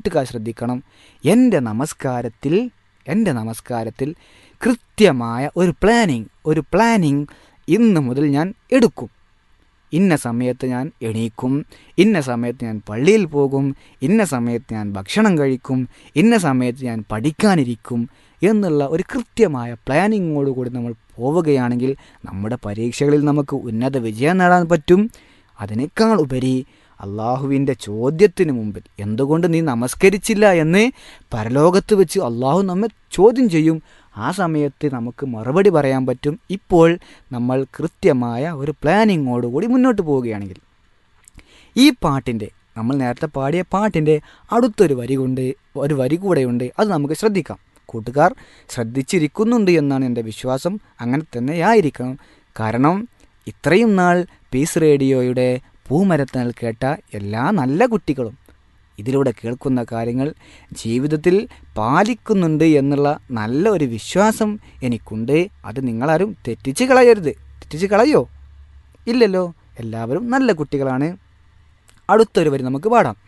കൂട്ടുകാർ ശ്രദ്ധിക്കണം എൻ്റെ നമസ്കാരത്തിൽ എൻ്റെ നമസ്കാരത്തിൽ കൃത്യമായ ഒരു പ്ലാനിങ് ഒരു പ്ലാനിങ് ഇന്ന് മുതൽ ഞാൻ എടുക്കും ഇന്ന സമയത്ത് ഞാൻ എണീക്കും ഇന്ന സമയത്ത് ഞാൻ പള്ളിയിൽ പോകും ഇന്ന സമയത്ത് ഞാൻ ഭക്ഷണം കഴിക്കും ഇന്ന സമയത്ത് ഞാൻ പഠിക്കാനിരിക്കും എന്നുള്ള ഒരു കൃത്യമായ പ്ലാനിങ്ങോടുകൂടി നമ്മൾ പോവുകയാണെങ്കിൽ നമ്മുടെ പരീക്ഷകളിൽ നമുക്ക് ഉന്നത വിജയം നേടാൻ പറ്റും അതിനേക്കാൾ ഉപരി അള്ളാഹുവിൻ്റെ ചോദ്യത്തിന് മുമ്പിൽ എന്തുകൊണ്ട് നീ നമസ്കരിച്ചില്ല എന്ന് പരലോകത്ത് വെച്ച് അള്ളാഹു നമ്മെ ചോദ്യം ചെയ്യും ആ സമയത്ത് നമുക്ക് മറുപടി പറയാൻ പറ്റും ഇപ്പോൾ നമ്മൾ കൃത്യമായ ഒരു പ്ലാനിങ്ങോടുകൂടി മുന്നോട്ട് പോവുകയാണെങ്കിൽ ഈ പാട്ടിൻ്റെ നമ്മൾ നേരത്തെ പാടിയ പാട്ടിൻ്റെ അടുത്തൊരു വരി കൊണ്ട് ഒരു വരി കൂടെയുണ്ട് അത് നമുക്ക് ശ്രദ്ധിക്കാം കൂട്ടുകാർ ശ്രദ്ധിച്ചിരിക്കുന്നുണ്ട് എന്നാണ് എൻ്റെ വിശ്വാസം അങ്ങനെ തന്നെയായിരിക്കണം കാരണം ഇത്രയും നാൾ പീസ് റേഡിയോയുടെ പൂമരത്തണൽ കേട്ട എല്ലാ നല്ല കുട്ടികളും ഇതിലൂടെ കേൾക്കുന്ന കാര്യങ്ങൾ ജീവിതത്തിൽ പാലിക്കുന്നുണ്ട് എന്നുള്ള നല്ല ഒരു വിശ്വാസം എനിക്കുണ്ട് അത് നിങ്ങളാരും തെറ്റിച്ച് കളയരുത് തെറ്റിച്ച് കളയോ ഇല്ലല്ലോ എല്ലാവരും നല്ല കുട്ടികളാണ് അടുത്തൊരു വരി നമുക്ക് പാടാം